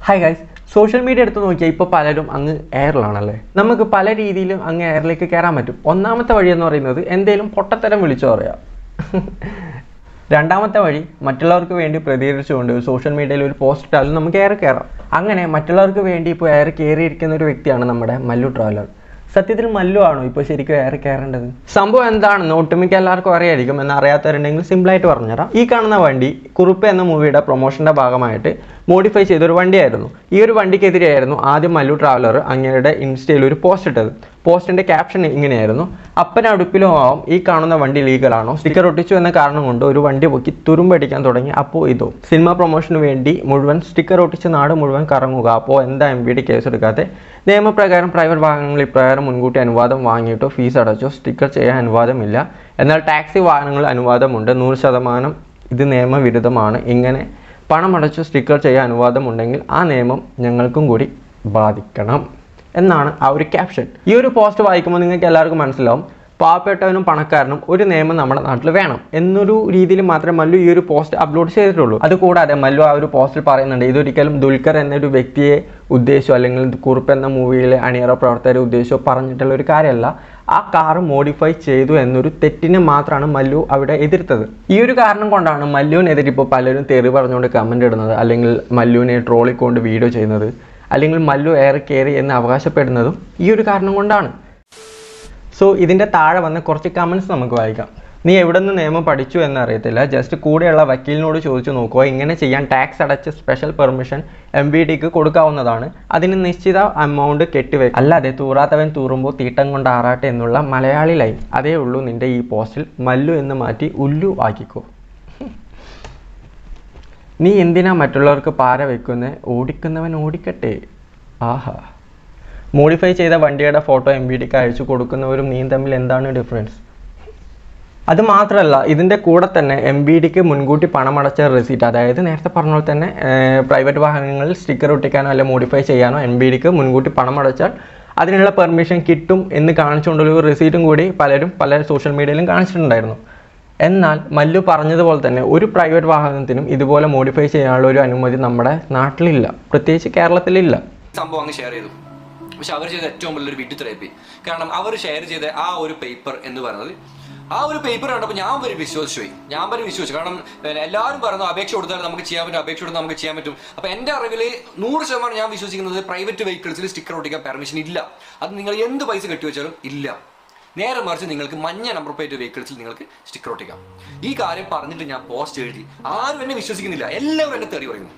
hi guys social media എടുത്ത് നോക്കിയാൽ ഇപ്പോൾ പലരും അങ്ങ് എയറിലാണല്ലേ നമുക്ക് പല രീതിയിലും അങ്ങ് എയറിലേക്ക് കയറാൻ പറ്റും ഒന്നാമത്തെ വഴി എന്ന് പറയുന്നത് എന്തേലും പൊട്ടത്തരം വിളിച്ചു പറയാം രണ്ടാമത്തെ വഴി മറ്റുള്ളവർക്ക് വേണ്ടി പ്രതികരിച്ചുകൊണ്ട് സോഷ്യൽ മീഡിയയിൽ ഒരു പോസ്റ്റ് ഇട്ടാലും നമുക്ക് എയർ കയറാം അങ്ങനെ മറ്റുള്ളവർക്ക് വേണ്ടി ഇപ്പോൾ എയർ കയറിയിരിക്കുന്ന ഒരു വ്യക്തിയാണ് നമ്മുടെ മല്ലു ട്രാവലർ സത്യത്തിൽ മല്ലു ആണോ ഇപ്പോൾ ശരിക്കും എയർ കയറേണ്ടത് സംഭവം എന്താണെന്ന് ഒട്ടുമിക്ക എല്ലാവർക്കും അറിയായിരിക്കും എന്ന് അറിയാത്തവരുണ്ടെങ്കിൽ സിമ്പിളായിട്ട് പറഞ്ഞുതരാം ഈ കാണുന്ന വണ്ടി കുറുപ്പ് എന്ന മൂവിയുടെ പ്രൊമോഷൻ്റെ ഭാഗമായിട്ട് മോഡിഫൈ ചെയ്തൊരു വണ്ടിയായിരുന്നു ഈ ഒരു വണ്ടിക്കെതിരെയായിരുന്നു ആദ്യം മല്ലു ട്രാവലർ അങ്ങയുടെ ഇൻസ്റ്റയിൽ ഒരു പോസ്റ്റ് ഇട്ടത് പോസ്റ്റിന്റെ ക്യാപ്ഷൻ ഇങ്ങനെയായിരുന്നു അപ്പന അടുപ്പിലും ആവും ഈ കാണുന്ന വണ്ടി ലീഗലാണോ സ്റ്റിക്കർ ഒട്ടിച്ചു എന്ന കാരണം കൊണ്ട് ഒരു വണ്ടി പൊക്കി തുരുമ്പടിക്കാൻ തുടങ്ങി അപ്പോൾ ഇതോ സിനിമ പ്രൊമോഷന് വേണ്ടി മുഴുവൻ സ്റ്റിക്കർ ഒട്ടിച്ച് നാട് മുഴുവൻ കറങ്ങുക അപ്പോൾ എന്താ എം ബി ഡി കേസ് എടുക്കാതെ നിയമപ്രകാരം പ്രൈവറ്റ് വാഹനങ്ങൾ ഇപ്രകാരം മുൻകൂട്ടി അനുവാദം വാങ്ങിയിട്ടോ ഫീസ് അടച്ചോ സ്റ്റിക്കർ ചെയ്യാൻ അനുവാദമില്ല എന്നാൽ ടാക്സി വാഹനങ്ങളിൽ അനുവാദമുണ്ട് നൂറ് ശതമാനം ഇത് നിയമവിരുദ്ധമാണ് ഇങ്ങനെ പണമടച്ചു സ്റ്റിക്കർ ചെയ്യാൻ അനുവാദമുണ്ടെങ്കിൽ ആ നിയമം ഞങ്ങൾക്കും കൂടി ബാധിക്കണം എന്നാണ് ആ ഒരു ക്യാപ്ഷൻ ഈ ഒരു പോസ്റ്റ് വായിക്കുമ്പോൾ നിങ്ങൾക്ക് എല്ലാവർക്കും മനസ്സിലാവും പാവപ്പെട്ടവനും പണക്കാരനും ഒരു നിയമം നമ്മുടെ നാട്ടിൽ വേണം എന്നൊരു രീതിയിൽ മാത്രമേ മല്ലു ഈ ഒരു പോസ്റ്റ് അപ്ലോഡ് ചെയ്തിട്ടുള്ളൂ അതുകൂടാതെ മല്ലു ആ ഒരു പോസ്റ്റിൽ പറയുന്നുണ്ട് ഇതൊരിക്കലും ദുൽഖർ എന്നൊരു വ്യക്തിയെ ഉദ്ദേശിച്ചോ അല്ലെങ്കിൽ കുറുപ്പ് എന്ന മൂവിയിലെ അണിയറ പ്രവർത്തകരെ ഉദ്ദേശിച്ചോ പറഞ്ഞിട്ടുള്ള ഒരു കാര്യമല്ല ആ കാർ മോഡിഫൈ ചെയ്തു എന്നൊരു തെറ്റിനെ മാത്രമാണ് മല്ലു അവിടെ എതിർത്തത് ഈ ഒരു കാരണം കൊണ്ടാണ് മല്ലുവിനെതിരെ ഇപ്പോൾ പലരും തെറി പറഞ്ഞുകൊണ്ട് കമൻ്റ് ഇടുന്നത് അല്ലെങ്കിൽ മല്ലുവിനെ ട്രോളിക്കൊണ്ട് വീഡിയോ ചെയ്യുന്നത് അല്ലെങ്കിൽ മല്ലു എയർ കയറി എന്ന് അവകാശപ്പെടുന്നതും ഈ ഒരു കാരണം കൊണ്ടാണ് സോ ഇതിൻ്റെ താഴെ വന്ന കുറച്ച് കമൻസ് നമുക്ക് വായിക്കാം നീ എവിടെ നിന്ന് നിയമം പഠിച്ചു എന്ന് അറിയത്തില്ല ജസ്റ്റ് കൂടെയുള്ള വക്കീലിനോട് ചോദിച്ചു നോക്കുക ഇങ്ങനെ ചെയ്യാൻ ടാക്സ് അടച്ച് സ്പെഷ്യൽ പെർമിഷൻ എം ബി ഡിക്ക് കൊടുക്കാവുന്നതാണ് അതിന് നിശ്ചിത എമൗണ്ട് കെട്ടിവെ അല്ലാതെ തൂറാത്തവൻ തൂറുമ്പോൾ തീട്ടം കൊണ്ട് ആറാട്ടെ എന്നുള്ള മലയാളി ലൈൻ അതേ ഉള്ളൂ നിന്റെ ഈ പോസ്റ്റിൽ മല്ലു എന്ന് മാറ്റി ഉല്ലു ആക്കിക്കോ നീ എന്തിനാ മറ്റുള്ളവർക്ക് പാര വെക്കുന്നേ ഓടിക്കുന്നവൻ ഓടിക്കട്ടെ ആഹാ മോഡിഫൈ ചെയ്ത വണ്ടിയുടെ ഫോട്ടോ എം ബി ഡിക്ക് അയച്ചു കൊടുക്കുന്നവരും നീയും തമ്മിൽ എന്താണ് ഡിഫറൻസ് അത് മാത്രമല്ല ഇതിൻ്റെ കൂടെ തന്നെ എം ബി ഡിക്ക് മുൻകൂട്ടി പണമടച്ച റെസീറ്റ് അതായത് നേരത്തെ പറഞ്ഞ പോലെ തന്നെ പ്രൈവറ്റ് വാഹനങ്ങളിൽ സ്റ്റിക്കർ ഒട്ടിക്കാനോ അല്ലെങ്കിൽ മോഡിഫൈ ചെയ്യാനോ എം ബി ഡിക്ക് മുൻകൂട്ടി പണമടച്ചാൽ അതിനുള്ള പെർമിഷൻ കിട്ടും എന്ന് കാണിച്ചുകൊണ്ടൊരു റെസീറ്റും കൂടി പലരും പല സോഷ്യൽ മീഡിയയിലും കാണിച്ചിട്ടുണ്ടായിരുന്നു എന്നാൽ മല്ലു പറഞ്ഞതുപോലെ തന്നെ ഒരു പ്രൈവറ്റ് വാഹനത്തിനും ഇതുപോലെ മോഡിഫൈ ചെയ്യാനുള്ള ഒരു അനുമതി നമ്മുടെ നാട്ടിലില്ല പ്രത്യേകിച്ച് കേരളത്തിലില്ല സംഭവം അങ്ങ് ഷെയർ ചെയ്തു പക്ഷെ അവർ ചെയ്ത ഏറ്റവും വലിയൊരു വിഡ്ഢിത്തരേപ്പി കാരണം അവർ ഷെയർ ചെയ്ത ആ ഒരു പേപ്പർ എന്ന് പറയുന്നത് ആ ഒരു പേപ്പർ കണ്ടപ്പോൾ ഞാൻ വരെ വിശ്വസിച്ചു പോയി ഞാൻ വരെ വിശ്വസിച്ചു കാരണം പിന്നെ എല്ലാവരും പറഞ്ഞു അപേക്ഷ കൊടുത്താൽ നമുക്ക് ചെയ്യാൻ പറ്റും അപേക്ഷ കൊടുത്താൽ നമുക്ക് ചെയ്യാൻ പറ്റും അപ്പൊ എന്റെ അറിവിൽ നൂറ് ശതമാനം ഞാൻ വിശ്വസിക്കുന്നത് പ്രൈവറ്റ് വെഹിക്കിൾസിൽ സ്റ്റിക്കർ ഒട്ടിക്കാൻ പെർമിഷൻ ഇല്ല അത് നിങ്ങൾ എന്ത് പൈസ കെട്ടിവെച്ചാലും ഇല്ല നേരെ മറിച്ച് നിങ്ങൾക്ക് മഞ്ഞ നമ്പർ പ്ലേറ്റ് വെഹിക്കിൾസിൽ നിങ്ങൾക്ക് സ്റ്റിക്കർ ഒട്ടിക്കാം ഈ കാര്യം പറഞ്ഞിട്ട് ഞാൻ പോസ്റ്റ് എഴുതി ആരും എന്നെ വിശ്വസിക്കുന്നില്ല എല്ലാവരും എന്നെ തെറി പറയുന്നു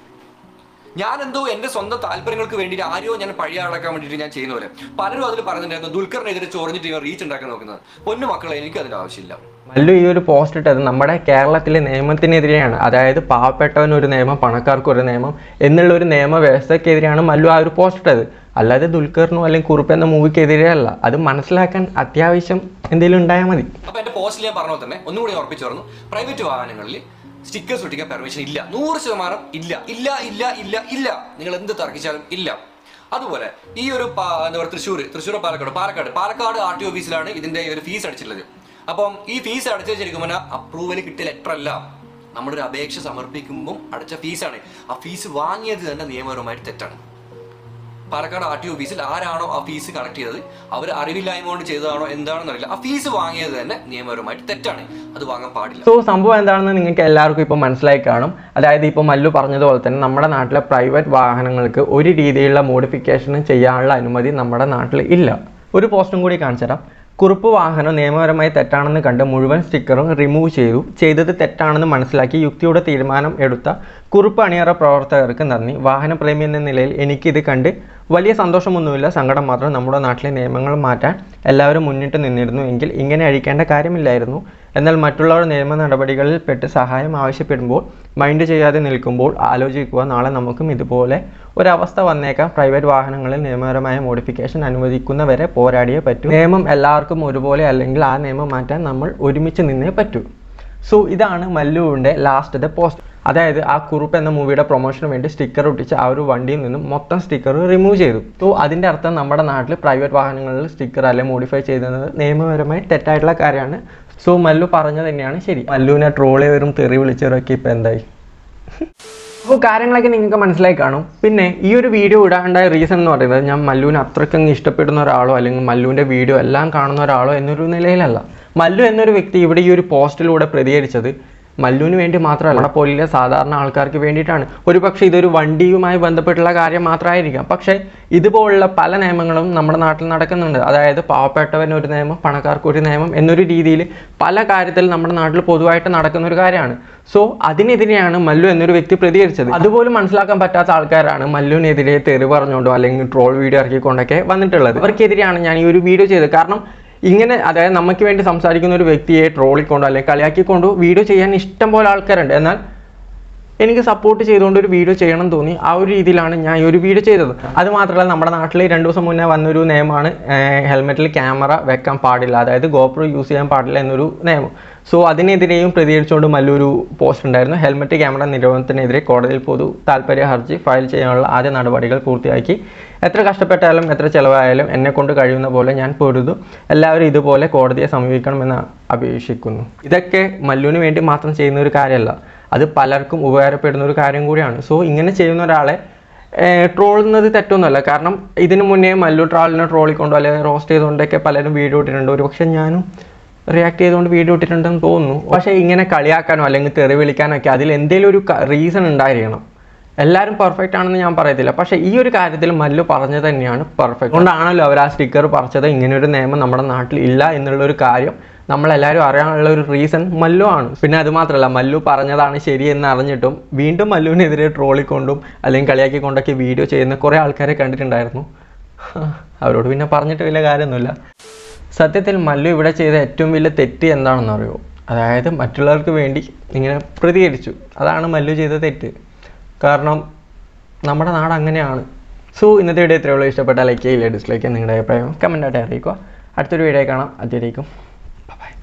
ഞാൻ എന്തോ എന്റെ സ്വന്തം താല്പര്യങ്ങൾക്ക് വേണ്ടിയിട്ട് ആരെയോ ഞാൻ പഴയ അടക്കാൻ വേണ്ടിയിട്ട് ഞാൻ ചെയ്യുന്ന പോലെ പലരും അതിൽ പറയുന്നുണ്ടായിരുന്നു ദുൽഖറിനെതിരെ ചോറിഞ്ഞിട്ട് ഇവർ റീച്ച് ഉണ്ടാക്കാൻ നോക്കുന്നത് പൊന്നു മക്കളെ എനിക്ക് അതിന്റെ ആവശ്യമില്ല മല്ലു ഈ ഒരു പോസ്റ്റ് ഇട്ടത് നമ്മുടെ കേരളത്തിലെ നിയമത്തിനെതിരെയാണ് അതായത് പാവപ്പെട്ടവൻ ഒരു നിയമം പണക്കാർക്ക് ഒരു നിയമം എന്നുള്ള ഒരു നിയമവ്യവസ്ഥക്കെതിരെയാണ് മല്ലു ആ ഒരു പോസ്റ്റ് ഇട്ടത് അല്ലാതെ ദുൽഖറിനോ അല്ലെങ്കിൽ കുറുപ്പ് എന്ന മൂവിക്കെതിരെയല്ല അത് മനസ്സിലാക്കാൻ അത്യാവശ്യം എന്തെങ്കിലും ഉണ്ടായാൽ മതി അപ്പൊ എന്റെ പോസ്റ്റിൽ ഞാൻ പറഞ്ഞ പോലെ തന്നെ ഒന്നുകൂടി ഞാൻ ഉറപ്പിച്ചു പറഞ്ഞു പ്രൈവറ്റ് വാഹനങ്ങളിൽ സ്റ്റിക്കേഴ്സ് ഒട്ടിക്കാൻ പെർമിഷൻ ഇല്ല നൂറ് ശതമാനം ഇല്ല ഇല്ല ഇല്ല ഇല്ല ഇല്ല നിങ്ങൾ എന്ത് തർക്കിച്ചാലും ഇല്ല അതുപോലെ ഈ ഒരു പാ- എന്താ പറയുക തൃശ്ശൂർ തൃശ്ശൂർ പാലക്കാട് പാലക്കാട് പാലക്കാട് ആർ ടി ഓഫീസിലാണ് ഇതിന്റെ ഒരു ഫീസ് അടിച്ചിട്ടുള്ളത് അപ്പം ഈ ഫീസ് അടച്ചത് ശരിക്കും പറഞ്ഞാൽ അപ്രൂവൽ കിട്ടിയ ലെറ്റർ അല്ല നമ്മുടെ ഒരു അപേക്ഷ സമർപ്പിക്കുമ്പോൾ അടച്ച ഫീസാണ് ആ ഫീസ് വാങ്ങിയത് തന്നെ നിയമപരമായിട്ട് തെറ്റാണ് പാലക്കാട് ആർ ടി ഓഫീസിൽ ആരാണോ ആ ഫീസ് കളക്ട് ചെയ്തത് അവർ അറിവില്ലായ്മ കൊണ്ട് ചെയ്തതാണോ എന്താണെന്ന് അറിയില്ല ആ ഫീസ് വാങ്ങിയത് തന്നെ നിയമപരമായിട്ട് തെറ്റാണ് അത് വാങ്ങാൻ പാടില്ല സോ സംഭവം എന്താണെന്ന് നിങ്ങൾക്ക് എല്ലാവർക്കും ഇപ്പോൾ മനസ്സിലായി കാണും അതായത് ഇപ്പോൾ മല്ലു പറഞ്ഞതുപോലെ തന്നെ നമ്മുടെ നാട്ടിലെ പ്രൈവറ്റ് വാഹനങ്ങൾക്ക് ഒരു രീതിയിലുള്ള മോഡിഫിക്കേഷൻ ചെയ്യാനുള്ള അനുമതി നമ്മുടെ നാട്ടിൽ ഇല്ല ഒരു പോസ്റ്റും കൂടി കാണിച്ചു തരാം കുറുപ്പ് വാഹനം നിയമപരമായി തെറ്റാണെന്ന് കണ്ട് മുഴുവൻ സ്റ്റിക്കറും റിമൂവ് ചെയ്തു ചെയ്തത് തെറ്റാണെന്ന് മനസ്സിലാക്കി യുക്തിയുടെ തീരുമാനം എടുത്ത കുറുപ്പ് അണിയറ പ്രവർത്തകർക്ക് നന്ദി വാഹനപ്രേമി എന്ന നിലയിൽ എനിക്കിത് കണ്ട് വലിയ സന്തോഷമൊന്നുമില്ല സങ്കടം മാത്രം നമ്മുടെ നാട്ടിലെ നിയമങ്ങൾ മാറ്റാൻ എല്ലാവരും മുന്നിട്ട് നിന്നിരുന്നു എങ്കിൽ ഇങ്ങനെ അഴിക്കേണ്ട കാര്യമില്ലായിരുന്നു എന്നാൽ മറ്റുള്ളവർ നിയമ നടപടികളിൽ പെട്ട് സഹായം ആവശ്യപ്പെടുമ്പോൾ മൈൻഡ് ചെയ്യാതെ നിൽക്കുമ്പോൾ ആലോചിക്കുക നാളെ നമുക്കും ഇതുപോലെ ഒരവസ്ഥ വന്നേക്കാം പ്രൈവറ്റ് വാഹനങ്ങളിൽ നിയമപരമായ മോഡിഫിക്കേഷൻ അനുവദിക്കുന്നവരെ പോരാടിയേ പറ്റൂ നിയമം എല്ലാവർക്കും ഒരുപോലെ അല്ലെങ്കിൽ ആ നിയമം മാറ്റാൻ നമ്മൾ ഒരുമിച്ച് നിന്നേ പറ്റൂ സോ ഇതാണ് മല്ലുവിൻ്റെ ലാസ്റ്റത്തെ പോസ്റ്റ് അതായത് ആ കുറുപ്പ് എന്ന മൂവിയുടെ പ്രൊമോഷന് വേണ്ടി സ്റ്റിക്കർ ഒട്ടിച്ച് ആ ഒരു വണ്ടിയിൽ നിന്നും മൊത്തം സ്റ്റിക്കർ റിമൂവ് ചെയ്തു സോ അതിൻ്റെ അർത്ഥം നമ്മുടെ നാട്ടിൽ പ്രൈവറ്റ് വാഹനങ്ങളിൽ സ്റ്റിക്കർ അല്ലെങ്കിൽ മോഡിഫൈ ചെയ്യുന്നത് നിയമപരമായി തെറ്റായിട്ടുള്ള കാര്യമാണ് സോ മല്ലു പറഞ്ഞത് തന്നെയാണ് ശരി മല്ലുവിനെ ട്രോൾ ചെയ്തവരും തെറി വിളിച്ചവരൊക്കെ ഇപ്പം എന്തായി അപ്പോൾ കാര്യങ്ങളൊക്കെ നിങ്ങൾക്ക് മനസ്സിലായി കാണും പിന്നെ ഈ ഒരു വീഡിയോ ഇടാണ്ടായ റീസൺ എന്ന് പറയുന്നത് ഞാൻ മല്ലുവിനെ അത്രയ്ക്കങ്ങ് ഇഷ്ടപ്പെടുന്ന ഒരാളോ അല്ലെങ്കിൽ മല്ലുവിൻ്റെ വീഡിയോ എല്ലാം കാണുന്ന ഒരാളോ എന്നൊരു നിലയിലല്ല മല്ലു എന്നൊരു വ്യക്തി ഇവിടെ ഈ ഒരു പോസ്റ്റിലൂടെ പ്രതികരിച്ചത് മല്ലുവിന് വേണ്ടി മാത്രമല്ല നമ്മുടെ പോലിലെ സാധാരണ ആൾക്കാർക്ക് വേണ്ടിയിട്ടാണ് ഒരുപക്ഷെ ഇതൊരു വണ്ടിയുമായി ബന്ധപ്പെട്ടുള്ള കാര്യം മാത്രമായിരിക്കാം പക്ഷേ ഇതുപോലുള്ള പല നിയമങ്ങളും നമ്മുടെ നാട്ടിൽ നടക്കുന്നുണ്ട് അതായത് പാവപ്പെട്ടവന് ഒരു നിയമം പണക്കാർക്ക് ഒരു നിയമം എന്നൊരു രീതിയിൽ പല കാര്യത്തിൽ നമ്മുടെ നാട്ടിൽ പൊതുവായിട്ട് നടക്കുന്ന ഒരു കാര്യമാണ് സോ അതിനെതിരെയാണ് മല്ലു എന്നൊരു വ്യക്തി പ്രതികരിച്ചത് അതുപോലും മനസ്സിലാക്കാൻ പറ്റാത്ത ആൾക്കാരാണ് മല്ലുവിനെതിരെ തെറി പറഞ്ഞുകൊണ്ടോ അല്ലെങ്കിൽ ട്രോൾ വീഡിയോ ഇറക്കിക്കൊണ്ടൊക്കെ വന്നിട്ടുള്ളത് അവർക്കെതിരെയാണ് ഞാൻ ഈ ഒരു വീഡിയോ ചെയ്തത് കാരണം ഇങ്ങനെ അതായത് നമുക്ക് വേണ്ടി സംസാരിക്കുന്ന ഒരു വ്യക്തിയെ ട്രോളിക്കൊണ്ടോ അല്ലെങ്കിൽ കളിയാക്കിക്കൊണ്ടോ വീഡിയോ ചെയ്യാൻ ഇഷ്ടം പോലെ ആൾക്കാരുണ്ട് എന്നാൽ എനിക്ക് സപ്പോർട്ട് ചെയ്തുകൊണ്ട് ഒരു വീഡിയോ ചെയ്യണം എന്ന് തോന്നി ആ ഒരു രീതിയിലാണ് ഞാൻ ഈ ഒരു വീഡിയോ ചെയ്തത് അത് മാത്രമല്ല നമ്മുടെ നാട്ടിൽ രണ്ട് ദിവസം മുന്നേ വന്നൊരു നിയമമാണ് ഹെൽമെറ്റിൽ ക്യാമറ വെക്കാൻ പാടില്ല അതായത് ഗോപ്രോ യൂസ് ചെയ്യാൻ പാടില്ല എന്നൊരു നിയമം സോ അതിനെതിരെയും പ്രതികരിച്ചുകൊണ്ട് നല്ലൊരു പോസ്റ്റ് ഉണ്ടായിരുന്നു ഹെൽമെറ്റ് ക്യാമറ നിരോധനത്തിനെതിരെ കോടതിയിൽ പൊതു താല്പര്യ ഹർജി ഫയൽ ചെയ്യാനുള്ള ആദ്യ നടപടികൾ പൂർത്തിയാക്കി എത്ര കഷ്ടപ്പെട്ടാലും എത്ര ചിലവായാലും എന്നെ കൊണ്ട് കഴിയുന്ന പോലെ ഞാൻ പൊരുതും എല്ലാവരും ഇതുപോലെ കോടതിയെ സമീപിക്കണമെന്ന് അപേക്ഷിക്കുന്നു ഇതൊക്കെ മല്ലുവിന് വേണ്ടി മാത്രം ചെയ്യുന്ന ഒരു കാര്യമല്ല അത് പലർക്കും ഉപകാരപ്പെടുന്ന ഒരു കാര്യം കൂടിയാണ് സോ ഇങ്ങനെ ചെയ്യുന്ന ഒരാളെ ട്രോളുന്നത് തെറ്റൊന്നുമല്ല കാരണം ഇതിനു മുന്നേ മല്ലു ട്രാവലിനെ ട്രോളിക്കൊണ്ടോ അല്ലെങ്കിൽ റോസ്റ്റ് ചെയ്തുകൊണ്ടൊക്കെ പലരും വീഡിയോ ഇട്ടിട്ടുണ്ട് ഒരുപക്ഷെ ഞാനും റിയാക്ട് ചെയ്തുകൊണ്ട് വീഡിയോ ഇട്ടിട്ടുണ്ടെന്ന് തോന്നുന്നു പക്ഷേ ഇങ്ങനെ കളിയാക്കാനോ അല്ലെങ്കിൽ തെറി വിളിക്കാനൊക്കെ അതിൽ എന്തെങ്കിലും ഒരു റീസൺ ഉണ്ടായിരിക്കണം എല്ലാവരും പെർഫെക്റ്റ് ആണെന്ന് ഞാൻ പറയത്തില്ല പക്ഷേ ഈ ഒരു കാര്യത്തിൽ മല്ലു പറഞ്ഞത് തന്നെയാണ് പെർഫെക്റ്റ് അതുകൊണ്ടാണല്ലോ അവർ ആ സ്റ്റിക്കർ പറിച്ചത് ഇങ്ങനെ ഒരു നിയമം നമ്മുടെ നാട്ടിൽ ഇല്ല എന്നുള്ളൊരു കാര്യം നമ്മളെല്ലാവരും അറിയാനുള്ള ഒരു റീസൺ മല്ലു ആണ് പിന്നെ അത് മാത്രമല്ല മല്ലു പറഞ്ഞതാണ് ശരിയെന്ന് അറിഞ്ഞിട്ടും വീണ്ടും മല്ലുവിനെതിരെ ട്രോളിക്കൊണ്ടും അല്ലെങ്കിൽ കളിയാക്കിക്കൊണ്ടൊക്കെ വീഡിയോ ചെയ്യുന്ന കുറേ ആൾക്കാരെ കണ്ടിട്ടുണ്ടായിരുന്നു അവരോട് പിന്നെ പറഞ്ഞിട്ട് വലിയ കാര്യമൊന്നുമില്ല സത്യത്തിൽ മല്ലു ഇവിടെ ചെയ്ത ഏറ്റവും വലിയ തെറ്റ് എന്താണെന്ന് അറിയുമോ അതായത് മറ്റുള്ളവർക്ക് വേണ്ടി ഇങ്ങനെ പ്രതികരിച്ചു അതാണ് മല്ലു ചെയ്ത തെറ്റ് കാരണം നമ്മുടെ നാട് അങ്ങനെയാണ് സോ ഇന്നത്തെ വീഡിയോ ഇത്രയുള്ളൂ ഇഷ്ടപ്പെട്ട ലൈക്ക് ചെയ്യില്ല ഡിസ്ലൈക്ക് നിങ്ങളുടെ അഭിപ്രായം കമൻറ്റായിട്ട് അറിയിക്കുക അടുത്തൊരു വീഡിയോ കാണാം അതുവരേക്കും ബൈ